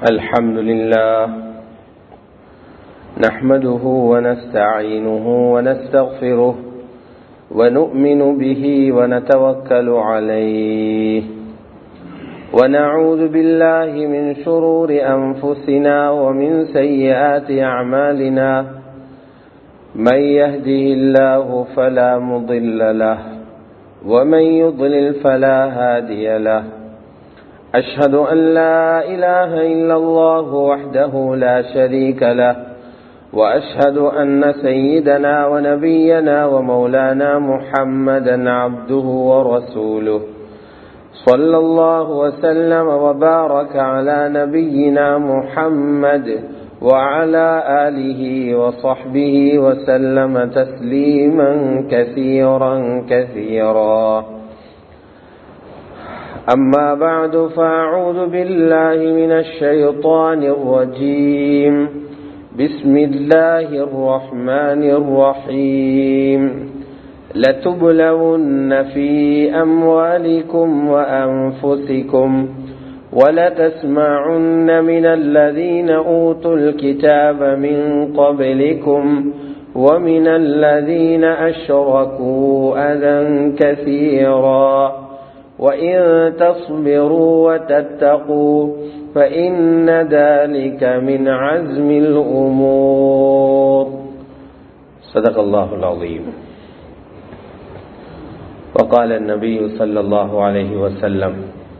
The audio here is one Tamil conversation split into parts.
الحمد لله نحمده ونستعينه ونستغفره ونؤمن به ونتوكل عليه ونعوذ بالله من شرور أنفسنا ومن سيئات أعمالنا من يهده الله فلا مضل له ومن يضلل فلا هادي له أشهد أن لا إله إلا الله وحده لا شريك له وأشهد أن سيدنا ونبينا ومولانا محمدا عبده ورسوله صلى الله وسلم وبارك على نبينا محمد وعلى آله وصحبه وسلم تسليما كثيرا كثيرا أما بعد فأعوذ بالله من الشيطان الرجيم بسم الله الرحمن الرحيم لتبلون في أموالكم وأنفسكم ولتسمعن من الذين أوتوا الكتاب من قبلكم ومن الذين أشركوا أذى كثيرا وإن تصبروا وتتقوا فإن ذلك من عزم الأمور صدق الله العظيم وقال النبي صلى الله عليه وسلم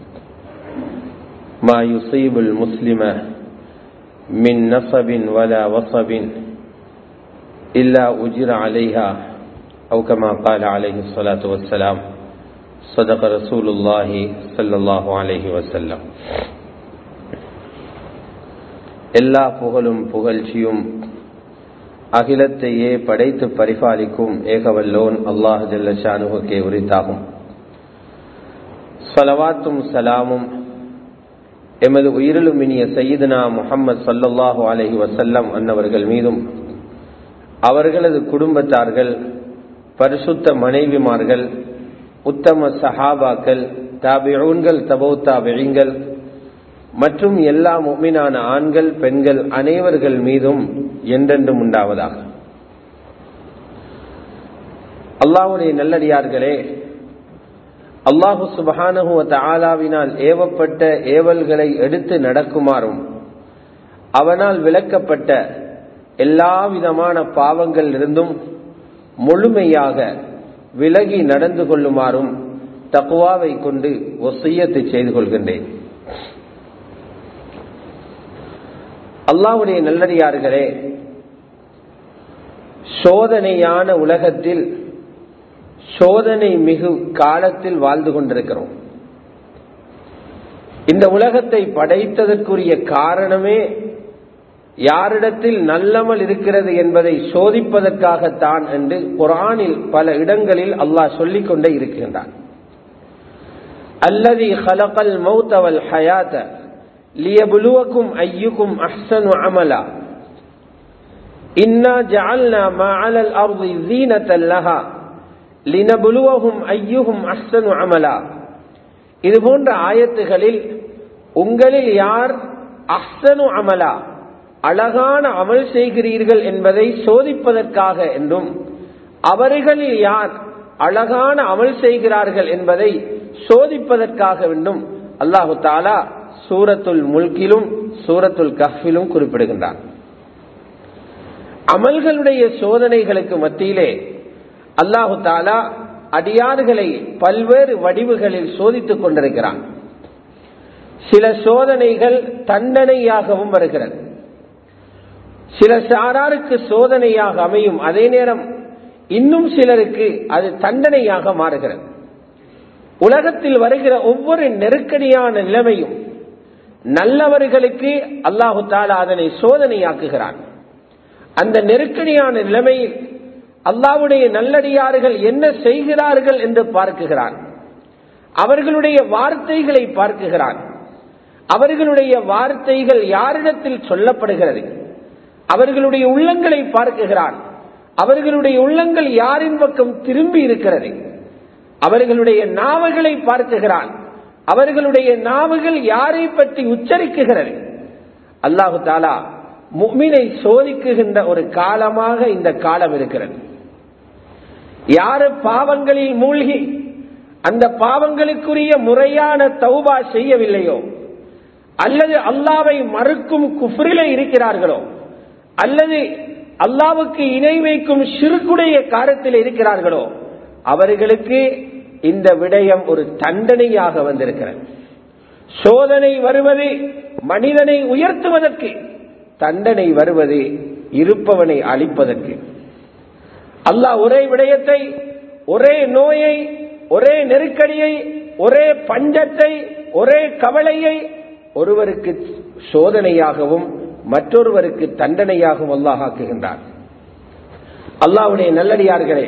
ما يصيب المسلم من نصب ولا وصب إلا أجر عليها أو كما قال عليه الصلاة والسلام صدق رسول الله صلى الله عليه وسلم எல்லா புகழும் புகழ்ச்சியும் அகிலத்தையே படைத்து பரிபாலிக்கும் ஏகவல்லோன் அல்லாஹ் ஜல்லஷானுகே உரித்தாகும் சலவாத்தும் சலாமும் எமது உயிரிலும் இனிய சையீதனா முகம்மது சல்லல்லாஹு அலஹி வசல்லம் அன்னவர்கள் மீதும் அவர்களது குடும்பத்தார்கள் பரிசுத்த மனைவிமார்கள் உத்தம சஹாபாக்கள் தாபியூன்கள் தபௌ தாபியங்கள் மற்றும் எல்லா முக்மினான ஆண்கள் பெண்கள் அனைவர்கள் மீதும் என்றென்றும் உண்டாவதாக அல்லாவுடைய நல்லடியார்களே அல்லாஹு சுபஹானஹுவ ஆலாவினால் ஏவப்பட்ட ஏவல்களை எடுத்து நடக்குமாறும் அவனால் விளக்கப்பட்ட எல்லா விதமான பாவங்கள் இருந்தும் முழுமையாக விலகி நடந்து கொள்ளுமாறும் தக்குவாவை கொண்டு ஒசையத்தை செய்து கொள்கின்றேன் அல்லாவுடைய நல்லடியார்களே சோதனையான உலகத்தில் சோதனை மிகு காலத்தில் வாழ்ந்து கொண்டிருக்கிறோம் இந்த உலகத்தை படைத்ததற்குரிய காரணமே யாரிடத்தில் நல்லமல் இருக்கிறது என்பதை சோதிப்பதற்காகத்தான் என்று குரானில் பல இடங்களில் அல்லாஹ் சொல்லிக் கொண்டே இருக்கின்றான் அல்லது ஹலகல் மௌத்தவல் ஹயாத்த லியபுலுவக்கும் ஐயுக்கும் அஹ்சனு அமலா இன்னா ஜஅல்னா மா அலல் அர்தி ஸீனத்தல் லஹா லினபுலுவஹும் ஐயுஹும் அஹ்சனு அமலா இது போன்ற ஆயத்துகளில் உங்களில் யார் அஹ்சனு அமலா அழகான அமல் செய்கிறீர்கள் என்பதை சோதிப்பதற்காக என்றும் அவர்களில் யார் அழகான அமல் செய்கிறார்கள் என்பதை சோதிப்பதற்காக என்றும் அல்லாஹு தாலா சூரத்துல் முல்கிலும் சூரத்துல் கஃபிலும் குறிப்பிடுகின்றார் அமல்களுடைய சோதனைகளுக்கு மத்தியிலே அல்லாஹு தாலா அடியார்களை பல்வேறு வடிவுகளில் சோதித்துக் கொண்டிருக்கிறான் சில சோதனைகள் தண்டனையாகவும் வருகிறது சில சாராருக்கு சோதனையாக அமையும் அதே நேரம் இன்னும் சிலருக்கு அது தண்டனையாக மாறுகிறது உலகத்தில் வருகிற ஒவ்வொரு நெருக்கடியான நிலைமையும் நல்லவர்களுக்கு அல்லாஹு தாலா அதனை சோதனையாக்குகிறான் அந்த நெருக்கடியான நிலைமையில் அல்லாவுடைய நல்லடியார்கள் என்ன செய்கிறார்கள் என்று பார்க்குகிறான் அவர்களுடைய வார்த்தைகளை பார்க்குகிறான் அவர்களுடைய வார்த்தைகள் யாரிடத்தில் சொல்லப்படுகிறது அவர்களுடைய உள்ளங்களை பார்க்குகிறான் அவர்களுடைய உள்ளங்கள் யாரின் பக்கம் திரும்பி இருக்கிறது அவர்களுடைய நாவுகளை பார்க்குகிறான் அவர்களுடைய நாவுகள் யாரை பற்றி உச்சரிக்குகிறது அல்லாஹு தாலா முக்மினை சோதிக்குகின்ற ஒரு காலமாக இந்த காலம் இருக்கிறது யாரு பாவங்களில் மூழ்கி அந்த பாவங்களுக்குரிய முறையான தௌபா செய்யவில்லையோ அல்லது அல்லாவை மறுக்கும் குஃப்ரிலே இருக்கிறார்களோ அல்லது அல்லாவுக்கு இணை வைக்கும் சிறுக்குடைய காரத்தில் இருக்கிறார்களோ அவர்களுக்கு இந்த விடயம் ஒரு தண்டனையாக வந்திருக்கிறது சோதனை வருவது மனிதனை உயர்த்துவதற்கு தண்டனை வருவது இருப்பவனை அழிப்பதற்கு அல்லாஹ் ஒரே விடயத்தை ஒரே நோயை ஒரே நெருக்கடியை ஒரே பஞ்சத்தை ஒரே கவலையை ஒருவருக்கு சோதனையாகவும் மற்றொருவருக்கு தண்டனையாகவும் அல்லாஹ் ஆக்குகின்றார் அல்லாவுடைய நல்லடியார்களே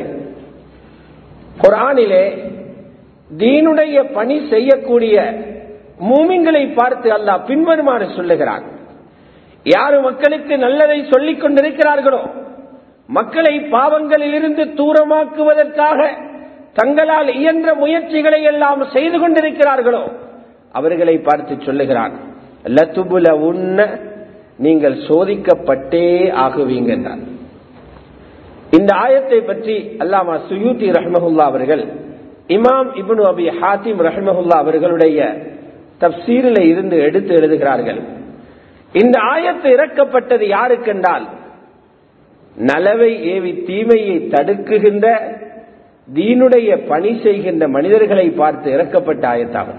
குரானிலே தீனுடைய பணி செய்யக்கூடிய மூமிங்களை பார்த்து அல்லாஹ் பின்வருமாறு சொல்லுகிறான் யாரு மக்களுக்கு நல்லதை சொல்லிக் கொண்டிருக்கிறார்களோ மக்களை பாவங்களிலிருந்து தூரமாக்குவதற்காக தங்களால் இயன்ற முயற்சிகளை எல்லாம் செய்து கொண்டிருக்கிறார்களோ அவர்களை பார்த்து சொல்லுகிறான் லத்துபுல உன்ன நீங்கள் சோதிக்கப்பட்டே ஆகுவீங்க என்றார் இந்த ஆயத்தை பற்றி அல்லாமா சுயூதி ரஹ்மஹுல்லா அவர்கள் இமாம் இப்னு அபி ஹாத்திம் ரஹ்மஹுல்லா அவர்களுடைய தப்சீரில் இருந்து எடுத்து எழுதுகிறார்கள் இந்த ஆயத்து இறக்கப்பட்டது யாருக்கென்றால் நலவை ஏவி தீமையை தடுக்குகின்ற தீனுடைய பணி செய்கின்ற மனிதர்களை பார்த்து இறக்கப்பட்ட ஆயத்தாகும்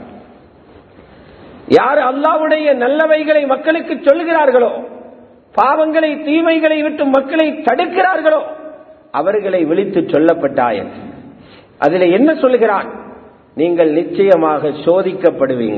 யார் அல்லாவுடைய நல்லவைகளை மக்களுக்கு சொல்கிறார்களோ பாவங்களை தீமைகளை விட்டு மக்களை தடுக்கிறார்களோ அவர்களை விழித்து சொல்லப்பட்ட ஆயன் அதில் என்ன சொல்கிறான் நீங்கள் நிச்சயமாக சோதிக்கப்படுவீங்க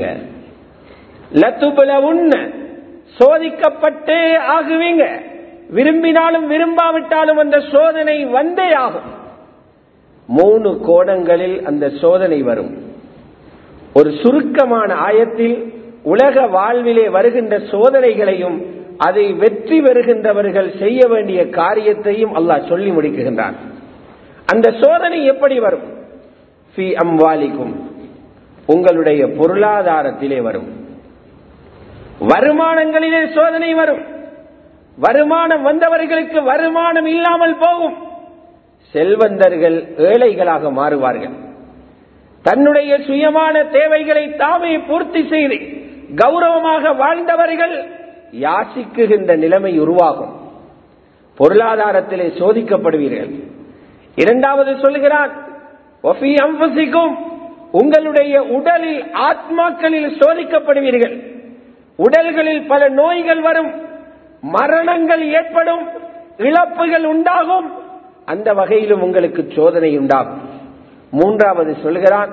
லத்துபல உன்ன சோதிக்கப்பட்டே ஆகுவீங்க விரும்பினாலும் விரும்பாவிட்டாலும் அந்த சோதனை வந்தே ஆகும் மூணு கோணங்களில் அந்த சோதனை வரும் ஒரு சுருக்கமான ஆயத்தில் உலக வாழ்விலே வருகின்ற சோதனைகளையும் அதை வெற்றி பெறுகின்றவர்கள் செய்ய வேண்டிய காரியத்தையும் அல்லாஹ் சொல்லி முடிக்குகின்றான் அந்த சோதனை எப்படி வரும் ஃபி அம்வாலிக்கும் உங்களுடைய பொருளாதாரத்திலே வரும் வருமானங்களிலே சோதனை வரும் வருமானம் வந்தவர்களுக்கு வருமானம் இல்லாமல் போகும் செல்வந்தர்கள் ஏழைகளாக மாறுவார்கள் தன்னுடைய சுயமான தேவைகளை தாமே பூர்த்தி செய்து கௌரவமாக வாழ்ந்தவர்கள் யாசிக்குகின்ற நிலைமை உருவாகும் பொருளாதாரத்திலே சோதிக்கப்படுவீர்கள் இரண்டாவது சொல்கிறான் உங்களுடைய உடலில் ஆத்மாக்களில் சோதிக்கப்படுவீர்கள் உடல்களில் பல நோய்கள் வரும் மரணங்கள் ஏற்படும் இழப்புகள் உண்டாகும் அந்த வகையிலும் உங்களுக்கு சோதனை உண்டாகும் மூன்றாவது சொல்கிறான்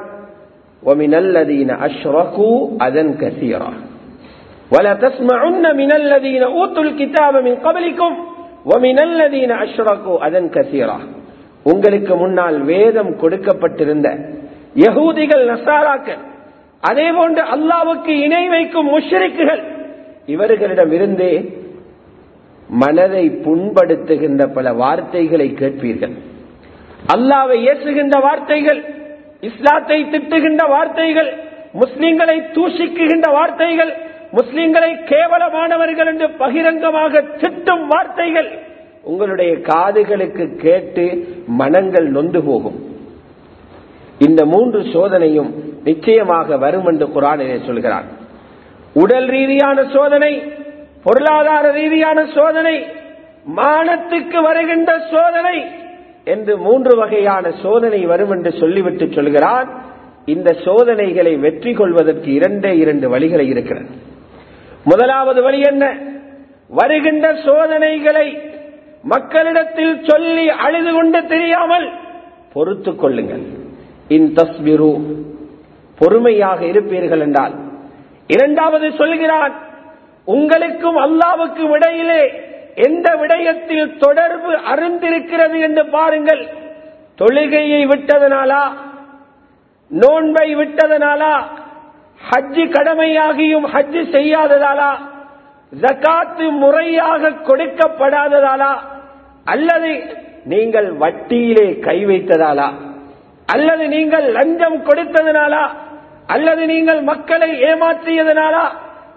அதன் கசீரா ولا تسمعن من الذين اوتوا الكتاب من قبلكم ومن الذين اشركوا اذى كثيرا உங்களுக்கு முன்னால் வேதம் கொடுக்கப்பட்டிருந்த யகூதிகள் நசாராக்கள் அதே போன்று அல்லாவுக்கு இணை வைக்கும் முஷ்ரிக்குகள் இவர்களிடம் இருந்தே மனதை புண்படுத்துகின்ற பல வார்த்தைகளை கேட்பீர்கள் அல்லாவை ஏற்றுகின்ற வார்த்தைகள் இஸ்லாத்தை திட்டுகின்ற வார்த்தைகள் முஸ்லிம்களை தூஷிக்குகின்ற வார்த்தைகள் முஸ்லிம்களை கேவலமானவர்கள் என்று பகிரங்கமாக திட்டும் வார்த்தைகள் உங்களுடைய காதுகளுக்கு கேட்டு மனங்கள் நொந்து போகும் இந்த மூன்று சோதனையும் நிச்சயமாக வரும் என்று குரானிலே சொல்கிறார் உடல் ரீதியான சோதனை பொருளாதார ரீதியான சோதனை மானத்துக்கு வருகின்ற சோதனை என்று மூன்று வகையான சோதனை வரும் என்று சொல்லிவிட்டு சொல்கிறார் இந்த சோதனைகளை வெற்றி கொள்வதற்கு இரண்டே இரண்டு வழிகளை இருக்கிறது முதலாவது வழி என்ன வருகின்ற சோதனைகளை மக்களிடத்தில் சொல்லி அழுது கொண்டு தெரியாமல் பொறுத்து கொள்ளுங்கள் இன் தஸ்பிரு பொறுமையாக இருப்பீர்கள் என்றால் இரண்டாவது சொல்கிறான் உங்களுக்கும் அல்லாவுக்கும் இடையிலே எந்த விடயத்தில் தொடர்பு அருந்திருக்கிறது என்று பாருங்கள் தொழுகையை விட்டதனாலா நோன்பை விட்டதனாலா ஹஜ்ஜு கடமையாகியும் ஹஜ்ஜு செய்யாததாலா ஜக்காத்து முறையாக கொடுக்கப்படாததாலா அல்லது நீங்கள் வட்டியிலே கை வைத்ததாலா அல்லது நீங்கள் லஞ்சம் கொடுத்ததனாலா அல்லது நீங்கள் மக்களை ஏமாற்றியதனாலா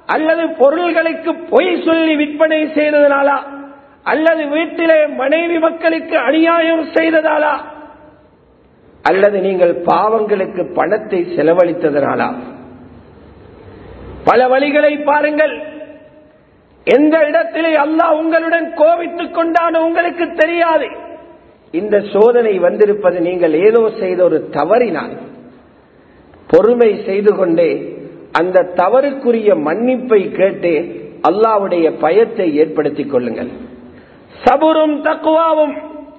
அல்லது பொருள்களுக்கு பொய் சொல்லி விற்பனை செய்ததனாலா அல்லது வீட்டிலே மனைவி மக்களுக்கு அநியாயம் செய்ததாலா அல்லது நீங்கள் பாவங்களுக்கு பணத்தை செலவழித்ததனாலா பல வழிகளை பாருங்கள் எந்த இடத்திலே அல்லாஹ் உங்களுடன் கோபித்துக் கொண்டான உங்களுக்கு தெரியாது இந்த சோதனை வந்திருப்பது நீங்கள் ஏதோ செய்த ஒரு தவறினால் பொறுமை செய்து கொண்டே அந்த தவறுக்குரிய மன்னிப்பை கேட்டு அல்லாவுடைய பயத்தை ஏற்படுத்திக் கொள்ளுங்கள் சபுரும் தக்குவாவும்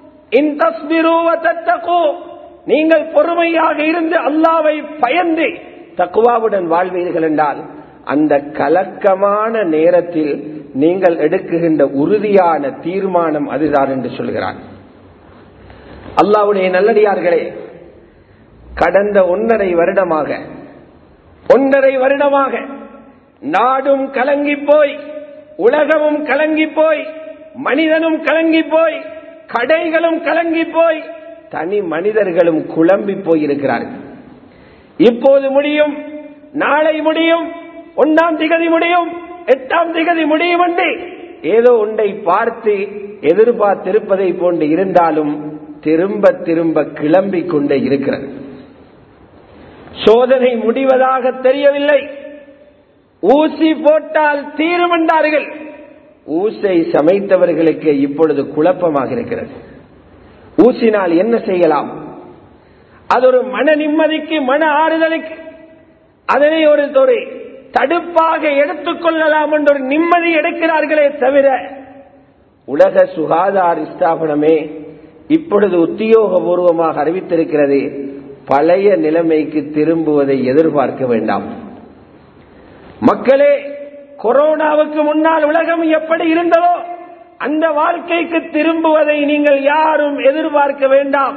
நீங்கள் பொறுமையாக இருந்து அல்லாவை பயந்து தக்குவாவுடன் வாழ்வீர்கள் என்றால் அந்த கலக்கமான நேரத்தில் நீங்கள் எடுக்குகின்ற உறுதியான தீர்மானம் அதுதான் என்று சொல்கிறான் அல்லாவுடைய நல்லடியார்களே கடந்த ஒன்றரை வருடமாக ஒன்றரை வருடமாக நாடும் கலங்கி போய் உலகமும் கலங்கி போய் மனிதனும் கலங்கி போய் கடைகளும் கலங்கி போய் தனி மனிதர்களும் குழம்பி போய் இருக்கிறார்கள் இப்போது முடியும் நாளை முடியும் ஒன்றாம் திகதி முடியும் எட்டாம் திகதி முடியும் என்று ஏதோ ஒன்றை பார்த்து எதிர்பார்த்திருப்பதை போன்று இருந்தாலும் திரும்ப திரும்ப கிளம்பிக் கொண்டே இருக்கிறது சோதனை முடிவதாக தெரியவில்லை ஊசி போட்டால் தீரும் என்றார்கள் ஊசை சமைத்தவர்களுக்கு இப்பொழுது குழப்பமாக இருக்கிறது ஊசினால் என்ன செய்யலாம் அது ஒரு மன நிம்மதிக்கு மன ஆறுதலுக்கு அதனை ஒரு ஒரு தடுப்பாக எடுத்துக் கொள்ளலாம் என்ற ஒரு நிம்மதி எடுக்கிறார்களே தவிர உலக சுகாதார ஸ்தாபனமே இப்பொழுது உத்தியோகபூர்வமாக அறிவித்திருக்கிறது பழைய நிலைமைக்கு திரும்புவதை எதிர்பார்க்க வேண்டாம் மக்களே கொரோனாவுக்கு முன்னால் உலகம் எப்படி இருந்ததோ அந்த வாழ்க்கைக்கு திரும்புவதை நீங்கள் யாரும் எதிர்பார்க்க வேண்டாம்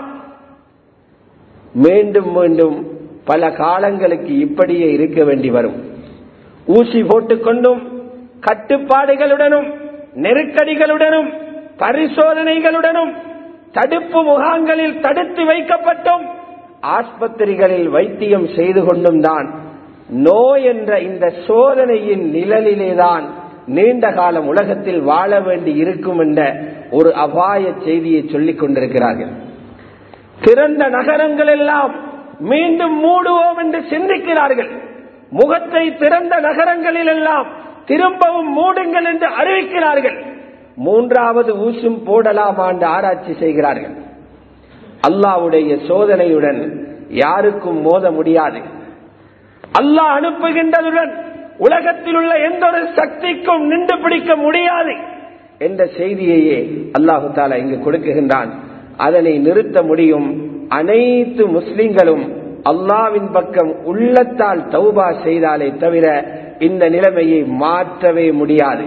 மீண்டும் மீண்டும் பல காலங்களுக்கு இப்படியே இருக்க வேண்டி வரும் ஊசி போட்டுக்கொண்டும் கட்டுப்பாடுகளுடனும் நெருக்கடிகளுடனும் பரிசோதனைகளுடனும் தடுப்பு முகாம்களில் தடுத்து வைக்கப்பட்டும் ஆஸ்பத்திரிகளில் வைத்தியம் செய்து கொண்டும் தான் நோய் என்ற இந்த சோதனையின் நிழலிலேதான் நீண்ட காலம் உலகத்தில் வாழ வேண்டி இருக்கும் என்ற ஒரு அபாய செய்தியை சொல்லிக் கொண்டிருக்கிறார்கள் திறந்த நகரங்கள் எல்லாம் மீண்டும் மூடுவோம் என்று சிந்திக்கிறார்கள் முகத்தை திறந்த நகரங்களில் எல்லாம் திரும்பவும் மூடுங்கள் என்று அறிவிக்கிறார்கள் மூன்றாவது ஊசும் போடலாம் என்று ஆராய்ச்சி செய்கிறார்கள் அல்லாவுடைய சோதனையுடன் யாருக்கும் மோத முடியாது அல்லாஹ் அனுப்புகின்றதுடன் உலகத்தில் உள்ள எந்த ஒரு சக்திக்கும் நின்று பிடிக்க முடியாது என்ற செய்தியையே அல்லாஹு தாலா இங்கு கொடுக்குகின்றான் அதனை நிறுத்த முடியும் அனைத்து முஸ்லிம்களும் அல்லாவின் பக்கம் உள்ளத்தால் தௌபா செய்தாலே தவிர இந்த நிலைமையை மாற்றவே முடியாது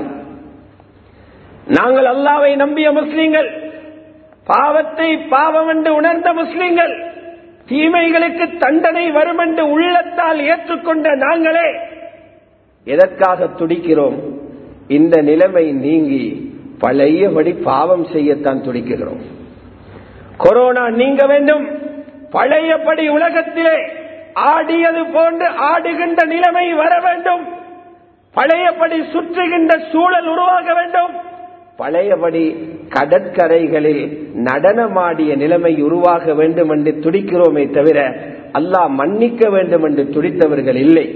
நாங்கள் அல்லாவை நம்பிய முஸ்லிம்கள் பாவத்தை பாவம் என்று உணர்ந்த முஸ்லிம்கள் தீமைகளுக்கு தண்டனை வரும் என்று உள்ளத்தால் ஏற்றுக்கொண்ட நாங்களே எதற்காக துடிக்கிறோம் இந்த நிலைமை நீங்கி பழையபடி பாவம் செய்யத்தான் துடிக்கிறோம் கொரோனா நீங்க வேண்டும் பழையபடி உலகத்திலே ஆடியது போன்று ஆடுகின்ற நிலைமை வர வேண்டும் பழையபடி சுற்றுகின்ற சூழல் உருவாக வேண்டும் பழையபடி கடற்கரைகளில் நடனமாடிய நிலைமை உருவாக வேண்டும் என்று துடிக்கிறோமே தவிர அல்லாஹ் மன்னிக்க வேண்டும் என்று துடித்தவர்கள் இல்லை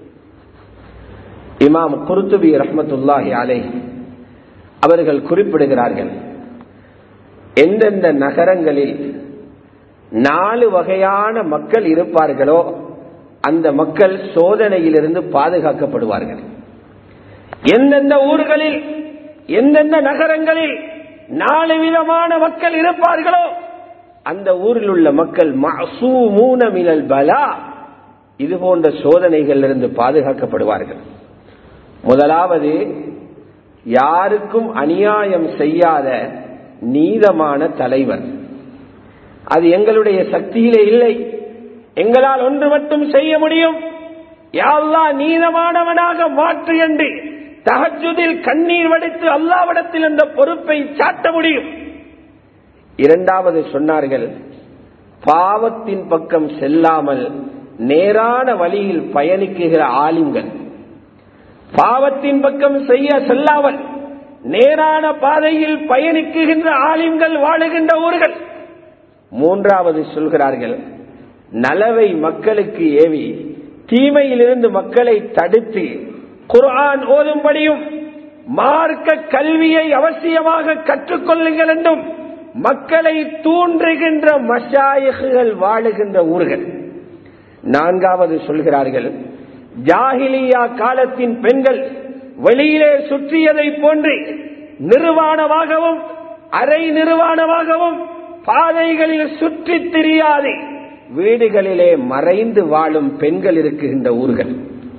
இமாம் குருத்துபி ரஹமத்துல்லாஹி அலை அவர்கள் குறிப்பிடுகிறார்கள் எந்தெந்த நகரங்களில் நாலு வகையான மக்கள் இருப்பார்களோ அந்த மக்கள் சோதனையிலிருந்து பாதுகாக்கப்படுவார்கள் எந்தெந்த ஊர்களில் எந்தெந்த நகரங்களில் நாலு விதமான மக்கள் இருப்பார்களோ அந்த ஊரில் உள்ள மக்கள் மினல் பலா இது போன்ற சோதனைகள் இருந்து பாதுகாக்கப்படுவார்கள் முதலாவது யாருக்கும் அநியாயம் செய்யாத நீதமான தலைவர் அது எங்களுடைய சக்தியிலே இல்லை எங்களால் ஒன்று மட்டும் செய்ய முடியும் யாழ்லா நீதமானவனாக மாற்று என்று தகஜுதில் கண்ணீர் வடித்து அல்லாவிடத்தில் அந்த பொறுப்பை சாட்ட முடியும் இரண்டாவது சொன்னார்கள் பாவத்தின் பக்கம் செல்லாமல் நேரான வழியில் பயணிக்குகிற ஆலிம்கள் பாவத்தின் பக்கம் செய்ய செல்லாமல் நேரான பாதையில் பயணிக்குகின்ற ஆலிம்கள் வாழுகின்ற ஊர்கள் மூன்றாவது சொல்கிறார்கள் நலவை மக்களுக்கு ஏவி தீமையிலிருந்து மக்களை தடுத்து குர்ஆன் ஓதும்படியும் மார்க்க கல்வியை அவசியமாக கற்றுக்கொள்ளுங்கள் என்றும் மக்களை தூண்டுகின்ற மஷாயகுகள் வாழுகின்ற ஊர்கள் நான்காவது சொல்கிறார்கள் ஜாகிலியா காலத்தின் பெண்கள் வெளியிலே சுற்றியதை போன்று நிர்வாணமாகவும் அரை நிர்வாணமாகவும் பாதைகளில் சுற்றித் திரியாது வீடுகளிலே மறைந்து வாழும் பெண்கள் இருக்குகின்ற ஊர்கள்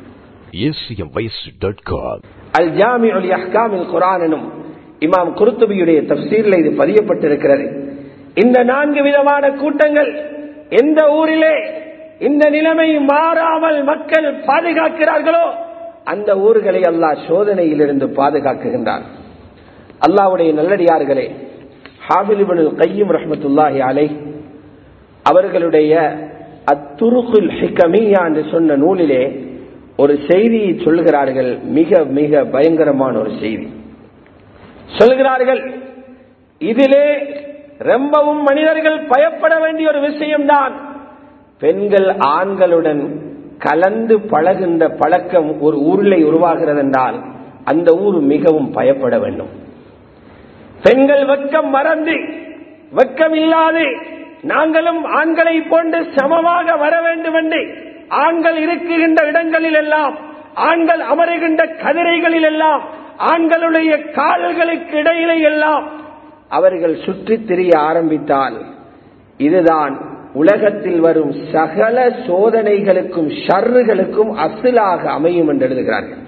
acmvoice.com அல் ஜாமி அல் அஹ்காமில் குரான் எனும் இமாம் குருத்துபியுடைய தப்சீரில் இது பதியப்பட்டிருக்கிறது இந்த நான்கு விதமான கூட்டங்கள் எந்த ஊரிலே இந்த நிலைமை மாறாமல் மக்கள் பாதுகாக்கிறார்களோ அந்த ஊர்களை அல்லாஹ் சோதனையிலிருந்து பாதுகாக்குகின்றார் அல்லாவுடைய நல்லடியார்களே ஹாபிலிபனுல் கையும் ரஹமத்துல்லாஹி அலை அவர்களுடைய அத்துருகுல் ஹிகமியா என்று சொன்ன நூலிலே ஒரு செய்தியை சொல்கிறார்கள் மிக மிக பயங்கரமான ஒரு செய்தி சொல்கிறார்கள் இதிலே ரொம்பவும் மனிதர்கள் பயப்பட வேண்டிய ஒரு விஷயம்தான் பெண்கள் ஆண்களுடன் கலந்து பழகின்ற பழக்கம் ஒரு ஊரில் உருவாகிறது என்றால் அந்த ஊர் மிகவும் பயப்பட வேண்டும் பெண்கள் வெக்கம் மறந்து வெக்கம் இல்லாது நாங்களும் ஆண்களை போன்று சமமாக வர வேண்டும் என்று ஆண்கள் இருக்குகின்ற இடங்களில் எல்லாம் ஆண்கள் அமருகின்ற கதிரைகளில் எல்லாம் ஆண்களுடைய கால்களுக்கு இடையிலே எல்லாம் அவர்கள் சுற்றித் திரிய ஆரம்பித்தால் இதுதான் உலகத்தில் வரும் சகல சோதனைகளுக்கும் ஷர்றுகளுக்கும் அசிலாக அமையும் என்று எழுதுகிறார்கள்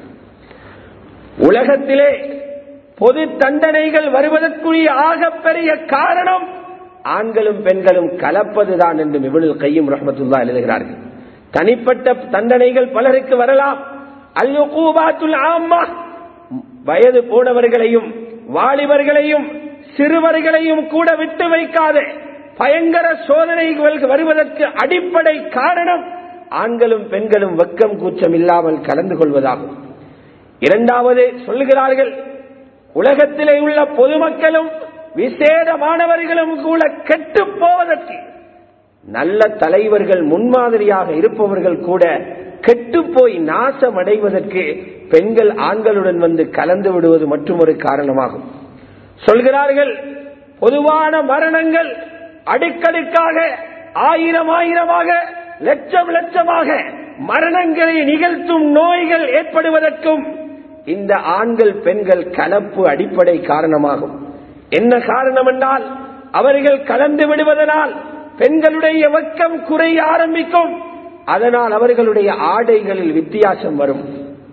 உலகத்திலே பொது தண்டனைகள் வருவதற்குரிய ஆகப்பெரிய காரணம் ஆண்களும் பெண்களும் கலப்பதுதான் என்று மிபுல் கையும் ரஹமத்துல்லா எழுதுகிறார்கள் தனிப்பட்ட தண்டனைகள் பலருக்கு வரலாம் அல்யுகூபாத்துல் ஆம்மா வயது போனவர்களையும் வாலிபர்களையும் சிறுவர்களையும் கூட விட்டு வைக்காதே பயங்கர சோதனைகள் வருவதற்கு அடிப்படை காரணம் ஆண்களும் பெண்களும் வெக்கம் கூச்சம் இல்லாமல் கலந்து கொள்வதாகும் இரண்டாவது சொல்லுகிறார்கள் உலகத்திலே உள்ள பொதுமக்களும் விசேடமானவர்களும் கூட கெட்டு போவதற்கு நல்ல தலைவர்கள் முன்மாதிரியாக இருப்பவர்கள் கூட கெட்டு போய் நாசம் அடைவதற்கு பெண்கள் ஆண்களுடன் வந்து கலந்து விடுவது மற்றும் ஒரு காரணமாகும் சொல்கிறார்கள் பொதுவான மரணங்கள் அடுக்கடுக்காக ஆயிரம் ஆயிரமாக லட்சம் லட்சமாக மரணங்களை நிகழ்த்தும் நோய்கள் ஏற்படுவதற்கும் இந்த ஆண்கள் பெண்கள் கலப்பு அடிப்படை காரணமாகும் என்ன காரணம் என்றால் அவர்கள் கலந்து விடுவதனால் பெண்களுடைய வெக்கம் குறைய ஆரம்பிக்கும் அதனால் அவர்களுடைய ஆடைகளில் வித்தியாசம் வரும்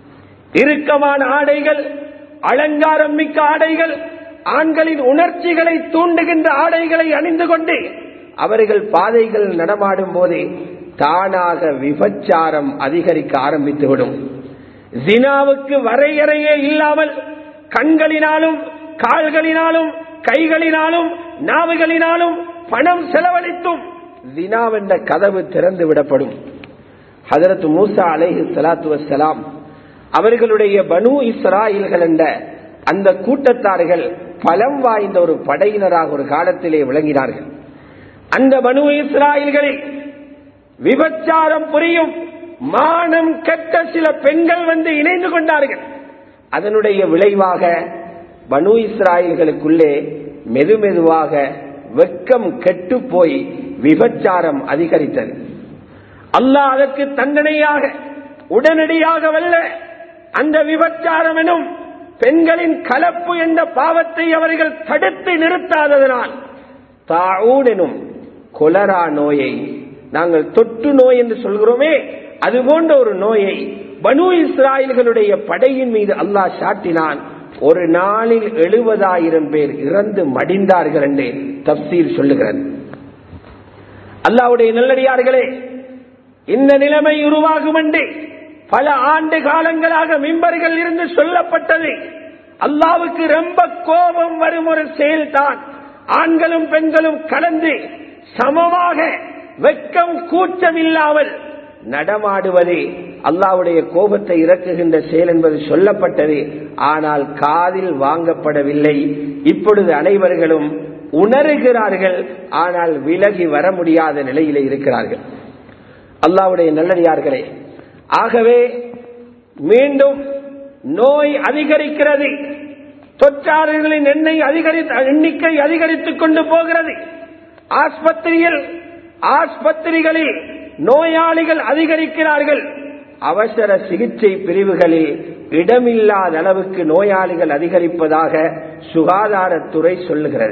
இறுக்கமான ஆடைகள் அலங்காரம் மிக்க ஆடைகள் ஆண்களின் உணர்ச்சிகளை தூண்டுகின்ற ஆடைகளை அணிந்து கொண்டு அவர்கள் பாதைகள் நடமாடும் போதே தானாக விபச்சாரம் அதிகரிக்க ஆரம்பித்துவிடும் ஜினாவுக்கு வரையறையே இல்லாமல் கண்களினாலும் கால்களினாலும் கைகளினாலும் நாவுகளினாலும் பணம் செலவழித்தும் ஜினாவென்ற கதவு திறந்து விடப்படும் ஹதரத் மூசா அலைஹி சலாத்து வசலாம் அவர்களுடைய பனு இஸ்ராயில்கள் என்ற அந்த கூட்டத்தார்கள் பலம் வாய்ந்த ஒரு படையினராக ஒரு காலத்திலே விளங்கினார்கள் அந்த பனு இஸ்ராயில்களில் விபச்சாரம் புரியும் மானம் கெட்ட சில பெண்கள் வந்து இணைந்து கொண்டார்கள் அதனுடைய விளைவாக பனு இஸ்ராயல்களுக்குள்ளே மெதுமெதுவாக வெக்கம் கெட்டு போய் விபச்சாரம் அதிகரித்தது அல்லாஹ் அதற்கு தண்டனையாக உடனடியாக வல்ல அந்த விபச்சாரம் எனும் பெண்களின் கலப்பு என்ற பாவத்தை அவர்கள் தடுத்து நிறுத்தாததனால் தாவூன் எனும் கொலரா நோயை நாங்கள் தொற்று நோய் என்று சொல்கிறோமே அது போன்ற ஒரு நோயை பனு இஸ்ராயல்களுடைய படையின் மீது அல்லாஹ் சாட்டினான் ஒரு நாளில் எழுபதாயிரம் பேர் இறந்து மடிந்தார்கள் என்று தப்சீர் சொல்லுகிறது அல்லாவுடைய நல்லடியார்களே இந்த நிலைமை உருவாகும் என்று பல ஆண்டு காலங்களாக மிம்பர்கள் இருந்து சொல்லப்பட்டது அல்லாவுக்கு ரொம்ப கோபம் வரும் ஒரு செயல்தான் ஆண்களும் பெண்களும் கலந்து சமமாக வெக்கம் கூச்சம் இல்லாமல் நடமாடுவது அல்லாவுடைய கோபத்தை இறக்குகின்ற செயல் என்பது சொல்லப்பட்டது ஆனால் காதில் வாங்கப்படவில்லை இப்பொழுது அனைவர்களும் உணர்கிறார்கள் ஆனால் விலகி வர முடியாத நிலையிலே இருக்கிறார்கள் அல்லாவுடைய நல்லடியார்களே ஆகவே மீண்டும் நோய் அதிகரிக்கிறது தொற்றாளர்களின் எண்ணெய் அதிகரி எண்ணிக்கை அதிகரித்துக் கொண்டு போகிறது ஆஸ்பத்திரியில் ஆஸ்பத்திரிகளில் நோயாளிகள் அதிகரிக்கிறார்கள் அவசர சிகிச்சை பிரிவுகளில் இடமில்லாத அளவுக்கு நோயாளிகள் அதிகரிப்பதாக சுகாதாரத்துறை சொல்லுகிறது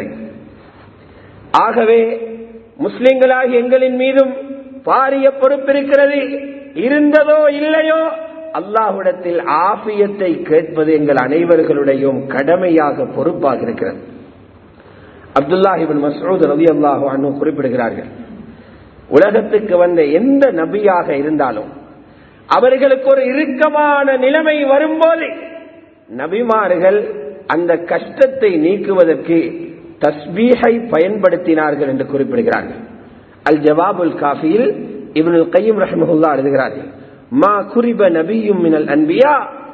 ஆகவே முஸ்லிம்களாகி எங்களின் மீதும் பாரிய பொறுப்பிருக்கிறது இருந்ததோ இல்லையோ அல்லாஹுடத்தில் ஆபியத்தை கேட்பது எங்கள் அனைவர்களுடையும் கடமையாக பொறுப்பாக இருக்கிறது அப்துல்லாஹிபின் மசூத் ரவி அல்லாஹு அண்ணு குறிப்பிடுகிறார்கள் உலகத்துக்கு வந்த எந்த நபியாக இருந்தாலும் அவர்களுக்கு ஒரு இறுக்கமான நிலைமை வரும்போது நபிமார்கள் அந்த கஷ்டத்தை நீக்குவதற்கு தஸ்பீஹை பயன்படுத்தினார்கள் என்று குறிப்பிடுகிறார்கள் அல் ஜவாபுல் காஃபியில் இவனு கையும் ரஹமஹுல்லா எழுதுகிறார்கள் மா குறிப நபியும் மினல் அன்பியா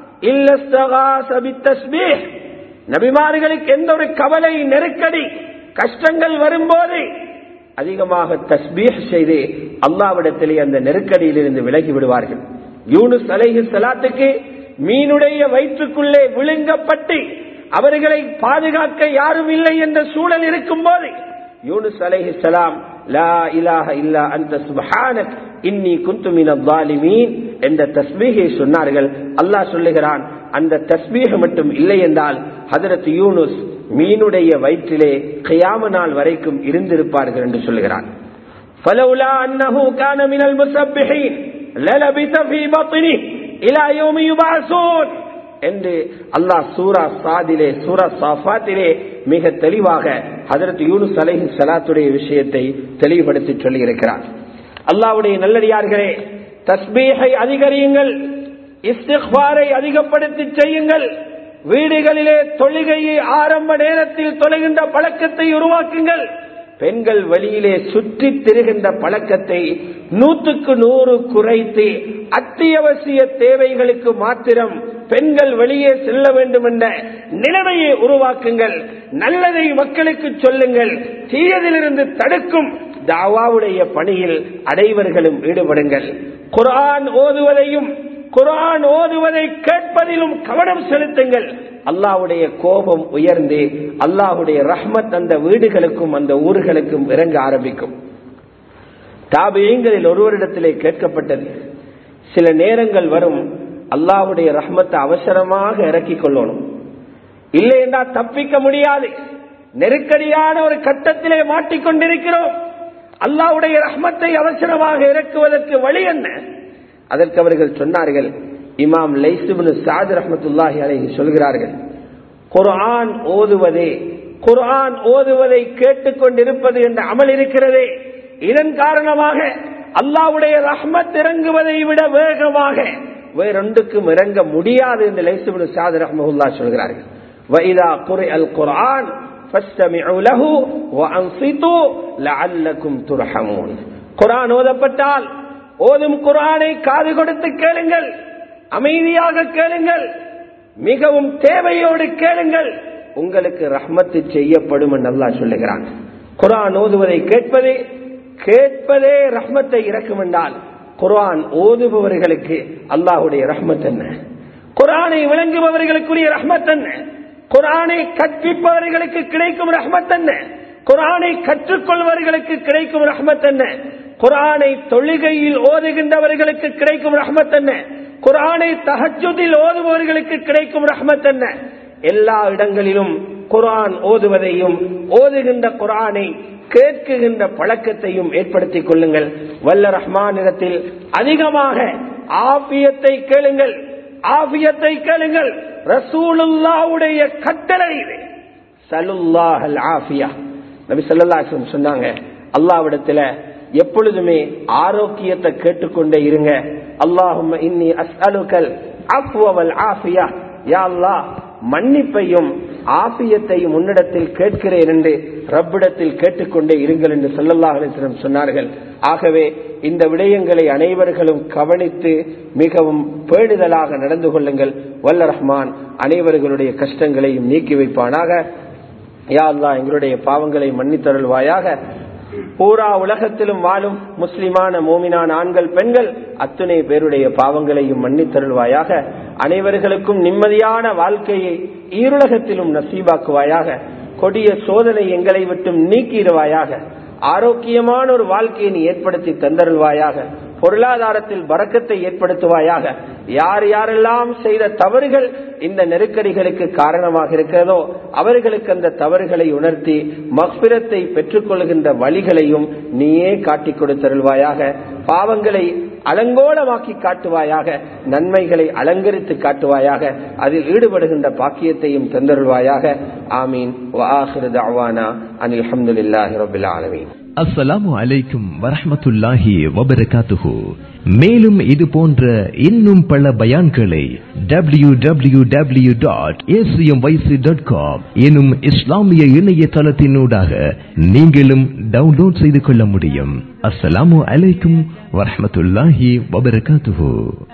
இல்லஸ்தகாசபித்தஸ்பீஹ் நபிமார்களுக்கு எந்த ஒரு கவலை நெருக்கடி கஷ்டங்கள் வரும்போது அதிகமாக தஸ்பீஹ் செய்து அல்லாவிடத்திலே அந்த நெருக்கடியிலிருந்து விலகி விடுவார்கள் யூனுஸ் அலைஹி சலாத்துக்கு மீனுடைய வயிற்றுக்குள்ளே விழுங்கப்பட்டு அவர்களை பாதுகாக்க யாரும் இல்லை என்ற சூழல் இருக்கும் போது யூனுஸ் அலைஹி சலாம் லா இலாஹ இல்லா அந்த சுபஹானக் இன்னி குந்து மினீன் என்ற தஸ்பீகை சொன்னார்கள் அல்லாஹ் சொல்லுகிறான் அந்த தஸ்பீக மட்டும் இல்லை என்றால் ஹதரத் யூனுஸ் மீனுடைய வயிற்றிலே கியாம நாள் வரைக்கும் இருந்திருப்பார்கள் என்று சொல்லுகிறான் فلولا أنه كان من المسبحين للبث في بطنه إلى يوم يبعثون என்று அல்லாஹ் சூரா சாதிலே சூரா சாஃபாத்திலே மிக தெளிவாக ஹதரத் யூனுஸ் அலைஹி சலாத்துடைய விஷயத்தை தெளிவுபடுத்தி சொல்லியிருக்கிறார் அல்லாவுடைய நல்லடியார்களே தஸ்பீகை அதிகரியுங்கள் இஸ்திக்பாரை அதிகப்படுத்தி செய்யுங்கள் வீடுகளிலே தொழுகையை ஆரம்ப நேரத்தில் தொழுகின்ற பழக்கத்தை உருவாக்குங்கள் பெண்கள் வழியிலே சுற்றி திரிகின்ற பழக்கத்தை நூற்றுக்கு நூறு குறைத்து அத்தியாவசிய தேவைகளுக்கு மாத்திரம் பெண்கள் வெளியே செல்ல வேண்டும் என்ற நிலைமையை உருவாக்குங்கள் நல்லதை மக்களுக்கு சொல்லுங்கள் தீயதிலிருந்து தடுக்கும் தாவாவுடைய பணியில் அனைவர்களும் ஈடுபடுங்கள் குரான் ஓதுவதையும் குரான் ஓதுவதை கேட்பதிலும் கவனம் செலுத்துங்கள் அல்லாஹுடைய கோபம் உயர்ந்து அல்லாஹுடைய ரஹ்மத் அந்த வீடுகளுக்கும் அந்த ஊர்களுக்கும் இறங்க ஆரம்பிக்கும் தாபியங்களில் ஒருவரிடத்திலே கேட்கப்பட்டது சில நேரங்கள் வரும் அல்லாஹுடைய ரஹ்மத்தை அவசரமாக இறக்கிக் கொள்ளணும் இல்லை என்றால் தப்பிக்க முடியாது நெருக்கடியான ஒரு கட்டத்திலே மாட்டிக்கொண்டிருக்கிறோம் அல்லாஹுடைய ரஹ்மத்தை அவசரமாக இறக்குவதற்கு வழி என்ன அதற்கு அவர்கள் சொன்னார்கள் இமாம் லைசுபின் சாத் ரஹமத்துல்லாஹி அலைஹி சொல்கிறார்கள் குர்ஆன் ஓதுவதே குர்ஆன் ஓதுவதை கேட்டுக்கொண்டிருப்பது என்ற அமல் இருக்கிறதே இதன் காரணமாக அல்லாவுடைய ரஹ்மத் இறங்குவதை விட வேகமாக வேறொன்றுக்கும் இறங்க முடியாது என்று லைசுபின் சாத் ரஹமத்துல்லா சொல்கிறார்கள் வைதா குறை அல் குர்ஆன் குரான் ஓதப்பட்டால் ஓதும் குரானை காது கொடுத்து கேளுங்கள் அமைதியாக கேளுங்கள் மிகவும் தேவையோடு கேளுங்கள் உங்களுக்கு ரஹ்மத்து செய்யப்படும் என்று அல்லாஹ் சொல்லுகிறான் குரான் ஓதுவதை கேட்பதே கேட்பதே ரஹ்மத்தை இறக்கும் என்றால் குரான் ஓதுபவர்களுக்கு அல்லாஹுடைய ரஹ்மத் என்ன குரானை விளங்குபவர்களுக்குரிய ரஹ்மத் என்ன குரானை கற்பிப்பவர்களுக்கு கிடைக்கும் ரஹ்மத் என்ன குரானை கற்றுக்கொள்வர்களுக்கு கிடைக்கும் ரஹ்மத் என்ன குரானை தொழுகையில் ஓதுகின்றவர்களுக்கு கிடைக்கும் ரஹ்மத் என்ன குரானை தஹஜுதில் ஓதுபவர்களுக்கு கிடைக்கும் ரஹ்மத் என்ன எல்லா இடங்களிலும் குரான் ஓதுவதையும் ஓதுகின்ற குரானை கேட்குகின்ற பழக்கத்தையும் ஏற்படுத்திக் கொள்ளுங்கள் வல்ல ரஹ்மானிடத்தில் அதிகமாக ஆபியத்தை கேளுங்கள் ஆபியத்தை கேளுங்கள் ரசூலுல்லாவுடைய கட்டளை இது சலுல்லாஹல் ஆஃபியா நபி சல்லாஹம் சொன்னாங்க அல்லாவிடத்துல எப்பொழுதுமே ஆரோக்கியத்தை கேட்டுக்கொண்டே இருங்க அல்லாஹும் இன்னி அஸ்அலுக்கல் அஃப்வல் ஆஃபியா யா அல்லாஹ் மன்னிப்பையும் ஆபியத்தையும் உன்னிடத்தில் கேட்கிறேன் என்று ரப்பிடத்தில் கேட்டுக்கொண்டே இருங்கள் என்று சொல்லல்லாஹிடம் சொன்னார்கள் ஆகவே இந்த விடயங்களை அனைவர்களும் கவனித்து மிகவும் பேணுதலாக நடந்து கொள்ளுங்கள் வல்ல ரஹ்மான் அனைவர்களுடைய கஷ்டங்களையும் நீக்கி வைப்பானாக யா அல்லாஹ் எங்களுடைய பாவங்களை மன்னித்தருள்வாயாக பூரா உலகத்திலும் வாழும் முஸ்லிமான மோமினான ஆண்கள் பெண்கள் அத்துணை பேருடைய பாவங்களையும் மன்னித்தருள்வாயாக அனைவர்களுக்கும் நிம்மதியான வாழ்க்கையை ஈருலகத்திலும் நசீபாக்குவாயாக கொடிய சோதனை எங்களை விட்டும் நீக்கிடுவாயாக ஆரோக்கியமான ஒரு வாழ்க்கையை நீ ஏற்படுத்தி தந்தருள்வாயாக பொருளாதாரத்தில் பறக்கத்தை ஏற்படுத்துவாயாக யார் யாரெல்லாம் செய்த தவறுகள் இந்த நெருக்கடிகளுக்கு காரணமாக இருக்கிறதோ அவர்களுக்கு அந்த தவறுகளை உணர்த்தி மக்பிரத்தை பெற்றுக்கொள்கின்ற வழிகளையும் நீயே காட்டிக் கொடுத்தருள்வாயாக பாவங்களை அலங்கோலமாக்கி காட்டுவாயாக நன்மைகளை அலங்கரித்து காட்டுவாயாக அதில் ஈடுபடுகின்ற பாக்கியத்தையும் தந்தருள்வாயாக ஆமீன் அனில் அஹமதுல்லாஹி ரபில் ஆலமீன் அஸ்ஸலாமு அலைக்கும் வரஹமத்துல்லாஹி வபரகாத்துஹு மேலும் இது போன்ற இன்னும் பல பயான்களை W W W dot dot com எனும் இஸ்லாமிய இணையதளத்தினூடாக நீங்களும் டவுன்லோட் செய்து கொள்ள முடியும் அஸ்ஸலாமு அலைக்கும் வரஹமத்துல்லாஹி வபரகாத்துஹு